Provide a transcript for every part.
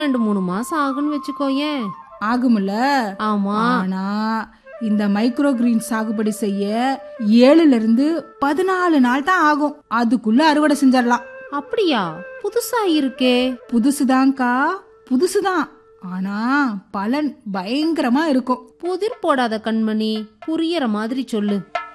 ரெண்டு மூணு மாசம் ஆகுன்னு வச்சுக்கோயேன் ஆகும்ல ஆமா ஆனா இந்த மைக்ரோ கிரீன் சாகுபடி செய்ய ஏழுல இருந்து பதினாலு நாள் தான் ஆகும் அதுக்குள்ள அறுவடை செஞ்சிடலாம் அப்படியா புதுசா இருக்கே புதுசுதான்க்கா புதுசுதான் ஆனா பலன் பயங்கரமா இருக்கும் புதிர் போடாத கண்மணி புரியற மாதிரி சொல்லு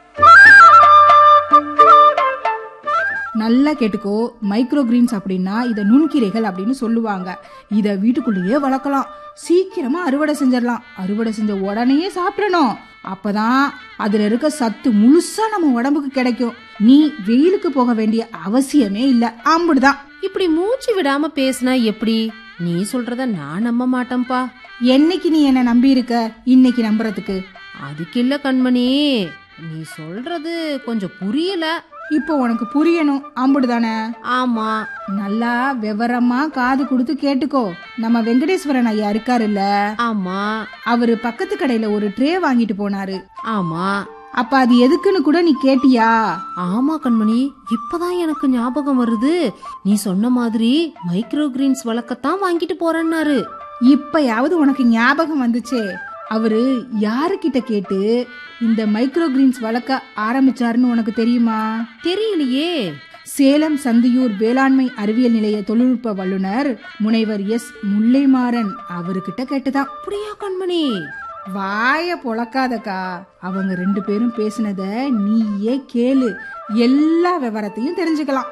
நல்லா கேட்டுக்கோ மைக்ரோ கிரீன்ஸ் அப்படின்னா இத நுண்கீரைகள் அப்படின்னு சொல்லுவாங்க இத வீட்டுக்குள்ளேயே வளர்க்கலாம் சீக்கிரமா அறுவடை செஞ்சிடலாம் அறுவடை செஞ்ச உடனேயே சாப்பிடணும் அப்பதான் அதுல இருக்க சத்து முழுசா நம்ம உடம்புக்கு கிடைக்கும் நீ வெயிலுக்கு போக வேண்டிய அவசியமே இல்ல ஆம்புடுதான் இப்படி மூச்சு விடாம பேசினா எப்படி நீ சொல்றத நான் நம்ப மாட்டேன்பா என்னைக்கு நீ என்ன நம்பி இருக்க இன்னைக்கு நம்புறதுக்கு அதுக்கு இல்ல கண்மணி நீ சொல்றது கொஞ்சம் புரியல இப்போ உனக்கு புரியணும் ஆம்புடுதானே ஆமா நல்லா விவரமா காது கொடுத்து கேட்டுக்கோ நம்ம வெங்கடேஸ்வரன் ஐயா இருக்காருல்ல ஆமா அவரு பக்கத்து கடையில ஒரு ட்ரே வாங்கிட்டு போனாரு ஆமா அப்ப அது எதுக்குன்னு கூட நீ கேட்டியா ஆமா கண்மணி இப்பதான் எனக்கு ஞாபகம் வருது நீ சொன்ன மாதிரி மைக்ரோ கிரீன்ஸ் வளர்க்கத்தான் வாங்கிட்டு போறேன்னாரு இப்பயாவது உனக்கு ஞாபகம் வந்துச்சே அவரு யாருக்கிட்ட கேட்டு இந்த மைக்ரோ கிரீன்ஸ் வளர்க்க ஆரம்பிச்சாருன்னு உனக்கு தெரியுமா தெரியலையே சேலம் சந்தியூர் வேளாண்மை அறிவியல் நிலைய தொழில்நுட்ப வல்லுனர் முனைவர் எஸ் முல்லைமாறன் அவர்கிட்ட கேட்டுதான் அப்படியா கண்மணி வாய பொளக்காதக்கா அவங்க ரெண்டு பேரும் பேசினத நீயே கேளு எல்லா விவரத்தையும் தெரிஞ்சுக்கலாம்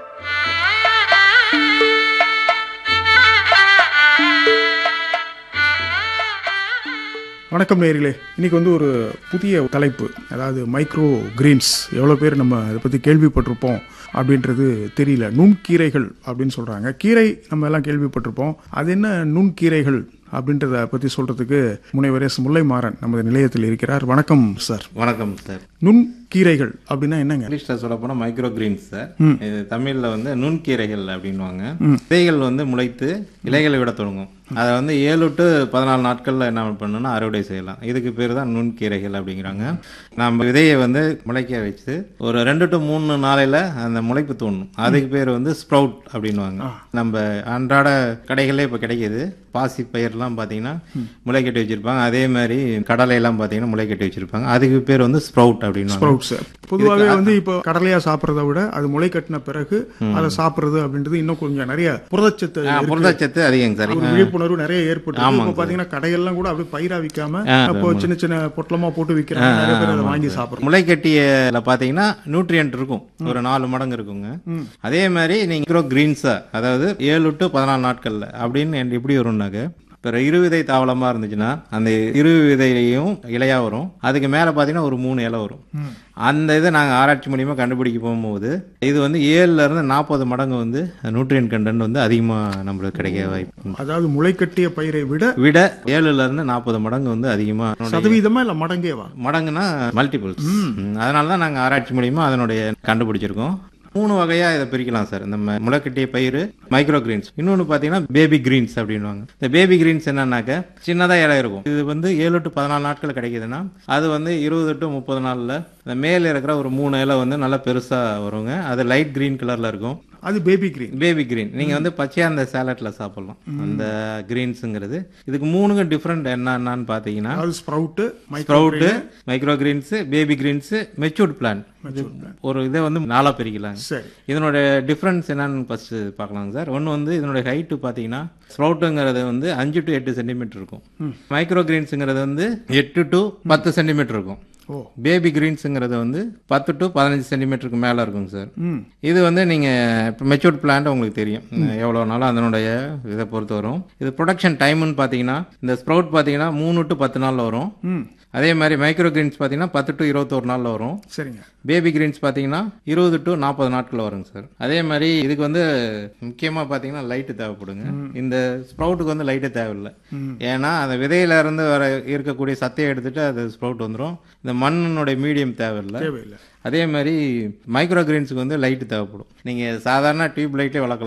வணக்கம் நேயர்களே இன்னைக்கு வந்து ஒரு புதிய தலைப்பு அதாவது மைக்ரோ கிரீன்ஸ் எவ்வளோ பேர் நம்ம இதை பற்றி கேள்விப்பட்டிருப்போம் அப்படின்றது தெரியல நுண்கீரைகள் அப்படின்னு சொல்கிறாங்க கீரை நம்ம எல்லாம் கேள்விப்பட்டிருப்போம் அது என்ன நுண்கீரைகள் அப்படின்றத பற்றி சொல்கிறதுக்கு முனைவர் எஸ் முல்லைமாறன் நமது நிலையத்தில் இருக்கிறார் வணக்கம் சார் வணக்கம் சார் நுண்கீரைகள் அப்படின்னா என்னங்க இங்கிலீஷ்ல சொல்ல போனா மைக்ரோ கிரீன்ஸ் சார் இது தமிழ்ல வந்து நுண்கீரைகள் அப்படின்வாங்க விதைகள் வந்து முளைத்து இலைகளை விட தொடங்கும் அதை வந்து ஏழு டு பதினாலு நாட்கள்ல என்ன பண்ணணும்னா அறுவடை செய்யலாம் இதுக்கு பேர் தான் நுண்கீரைகள் அப்படிங்கிறாங்க நம்ம விதையை வந்து முளைக்க வச்சு ஒரு ரெண்டு டு மூணு நாளையில அந்த முளைப்பு தோணும் அதுக்கு பேர் வந்து ஸ்ப்ரவுட் அப்படின்வாங்க நம்ம அன்றாட கடைகளே இப்போ கிடைக்கிது பாசி பயிர்லாம் பார்த்தீங்கன்னா முளை கட்டி வச்சிருப்பாங்க அதே மாதிரி கடலை எல்லாம் பார்த்தீங்கன்னா முளை கட்டி வச்சிருப்பாங்க அதுக்கு பேர் வந்து ஸ்ப்ரவுட் அப்படின்வாங்க ஸ்ப்ரவுட் சார் பொதுவாகவே வந்து இப்போ கடலையா சாப்பிட்றத விட அது முளை கட்டின பிறகு அதை சாப்பிட்றது அப்படின்றது இன்னும் கொஞ்சம் நிறைய புரதச்சத்து ஆ, இருக்கு. புரதச்சத்து அதிகம் சார் ஒரு விழிப்புணர்வு நிறைய ஏற்பட்டு இப்போ பாத்தீங்கன்னா கடையெல்லாம் கூட அப்படியே பயிரா விக்காம அப்போ சின்ன சின்ன பொட்டலமா போட்டு விக்கிறாங்க நிறைய பேர் அதை வாங்கி சாப்பிடுறோம் முளைக்கட்டியில பாத்தீங்கன்னா நியூட்ரியன்ட் இருக்கும் ஒரு நாலு மடங்கு இருக்குங்க அதே மாதிரி நீங்க கிரீன்ஸா அதாவது ஏழு டு பதினாலு நாட்கள்ல அப்படின்னு என் எப்படி வரும்னாக்க இப்போ இருவிதை தாவளமா இருந்துச்சுன்னா அந்த இரு விதையிலையும் இலையா வரும் அதுக்கு மேல பாத்தீங்கன்னா ஒரு மூணு இலை வரும் அந்த இதை நாங்க ஆராய்ச்சி மூலியமா கண்டுபிடிக்க போகும்போது இது வந்து ஏழுல இருந்து நாற்பது மடங்கு வந்து நியூட்ரியன் கண்டென்ட் வந்து அதிகமா நம்மளுக்கு கிடைக்க வாய்ப்பு அதாவது முளைக்கட்டிய பயிரை விட விட ஏழுல இருந்து நாற்பது மடங்கு வந்து அதிகமா சதவீதமா இல்ல மடங்கேவா மடங்குனா மல்டிபிள்ஸ் அதனால தான் நாங்கள் ஆராய்ச்சி மூலியமா அதனுடைய கண்டுபிடிச்சிருக்கோம் மூணு வகையா இதை பிரிக்கலாம் சார் இந்த ம- முளைக்கட்டிய பயிர் மைக்ரோ கிரீன்ஸ் இன்னொன்று பார்த்தீங்கன்னா பேபி கிரீன்ஸ் அப்படின்வாங்க இந்த பேபி கிரீன்ஸ் என்னன்னாக்க சின்னதா இலை இருக்கும் இது வந்து ஏழு டு பதினாலு நாட்கள் கிடைக்குதுன்னா அது வந்து இருபது டு முப்பது நாள்ல இந்த மேல இருக்கிற ஒரு மூணு இலை வந்து நல்லா பெருசா வருங்க அது லைட் கிரீன் கலர்ல இருக்கும் அது பேபி கிரீன் பேபி கிரீன் நீங்க வந்து பச்சையா அந்த சாலட்ல சாப்பிடலாம் அந்த கிரீன்ஸுங்கிறது இதுக்கு மூணுக்கும் டிஃப்ரெண்ட் என்னன்னு பார்த்தீங்கன்னா அதாவது sprout sprout micro greens baby greens matured plant ஒரு இதை வந்து நாலா பிரிக்கலாங்க சரி இதனோட டிஃப்ரென்ஸ் என்னன்னு ஃபர்ஸ்ட் பார்க்கலாங்க சார் ஒன்று வந்து இதனோட ஹைட்டு பார்த்தீங்கன்னா ஸ்ப்ரவுட்டுங்கிறது வந்து அஞ்சு டு எட்டு சென்டிமீட்டர் இருக்கும் மைக்ரோ கிரீன்ஸுங்கிறது வந்து எட்டு டு பத்து சென்டிமீட்டர் இருக்கும் ஓ பேபி கிரீன்ஸுங்கிறது வந்து பத்து டு பதினஞ்சு சென்டிமீட்டருக்கு மேலே இருக்குங்க சார் ம் இது வந்து நீங்கள் இப்போ மெச்சூர்ட் பிளான்ட் உங்களுக்கு தெரியும் எவ்வளோ நாளும் அதனுடைய இதை பொறுத்து வரும் இது ப்ரொடக்ஷன் டைம்னு பார்த்தீங்கன்னா இந்த ஸ்ப்ரவுட் பார்த்தீங்கன்னா மூணு டு பத்து நாளில் வரும் ம் அதே மாதிரி மைக்ரோ கிரீன்ஸ் பார்த்தீங்கன்னா பத்து டு இருபத்தோரு நாளில் வரும் சரிங்க பேபி கிரீன்ஸ் பார்த்தீங்கன்னா இருபது டு நாற்பது நாட்கள் வருங்க சார் அதே மாதிரி இதுக்கு வந்து முக்கியமாக பார்த்தீங்கன்னா லைட்டு தேவைப்படுங்க இந்த ஸ்ப்ரவுட்டுக்கு வந்து லைட்டு தேவையில்லை ஏன்னா அந்த விதையில இருந்து வர இருக்கக்கூடிய சத்தையை எடுத்துட்டு அது ஸ்ப்ரவுட் வந்துடும் இந்த மண்ணினுடைய மீடியம் தேவையில்லை தேவையில்லை அதே மாதிரி மைக்ரோ கிரீன்ஸுக்கு வந்து லைட்டு தேவைப்படும் நீங்கள் சாதாரண டியூப் லைட்டே வளர்க்கலாம்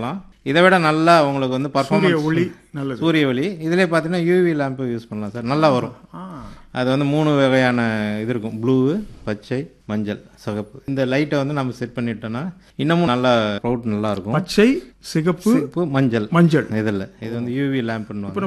இதை விட நல்லா உங்களுக்கு வந்து சூரிய பர்ஃபார்மன்ஸ் ஒளி நல்லது சூரிய ஒளி இதிலே பார்த்தீங்கன்னா யூவி லேம்பு யூஸ் பண்ணலாம் சார் நல்லா வரும் ஆ அது வந்து மூணு வகையான இது இருக்கும் ப்ளூ பச்சை மஞ்சள் சிகப்பு இந்த லைட்டை வந்து நம்ம செட் பண்ணிட்டோம்னா இன்னமும் நல்லா ப்ரௌட் நல்லா இருக்கும் பச்சை சிகப்பு சிகப்பு மஞ்சள் மஞ்சள் இதில் இது வந்து யூவி லேம்ப்னு